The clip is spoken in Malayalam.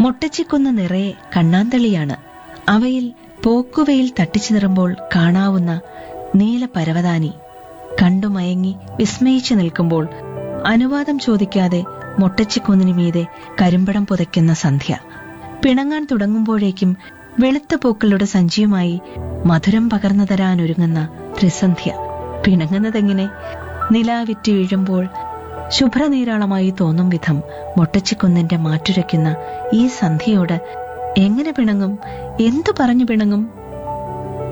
മൊട്ടച്ചിക്കുന്ന് നിറയെ കണ്ണാന്തളിയാണ് അവയിൽ പോക്കുവയിൽ തട്ടിച്ചിതറുമ്പോൾ കാണാവുന്ന നീല പരവതാനി കണ്ടുമയങ്ങി വിസ്മയിച്ചു നിൽക്കുമ്പോൾ അനുവാദം ചോദിക്കാതെ മൊട്ടച്ചിക്കുന്നിന് മീതെ കരിമ്പടം പുതയ്ക്കുന്ന സന്ധ്യ പിണങ്ങാൻ തുടങ്ങുമ്പോഴേക്കും വെളുത്ത പൂക്കളുടെ സഞ്ചിയുമായി മധുരം പകർന്നു തരാനൊരുങ്ങുന്ന ത്രിസന്ധ്യ പിണങ്ങുന്നതെങ്ങനെ നിലാവിറ്റ് വീഴുമ്പോൾ ശുഭ്രനീരാളമായി തോന്നും വിധം മൊട്ടച്ചിക്കുന്നിന്റെ മാറ്റുരയ്ക്കുന്ന ഈ സന്ധ്യയോട് എങ്ങനെ പിണങ്ങും എന്തു പറഞ്ഞു പിണങ്ങും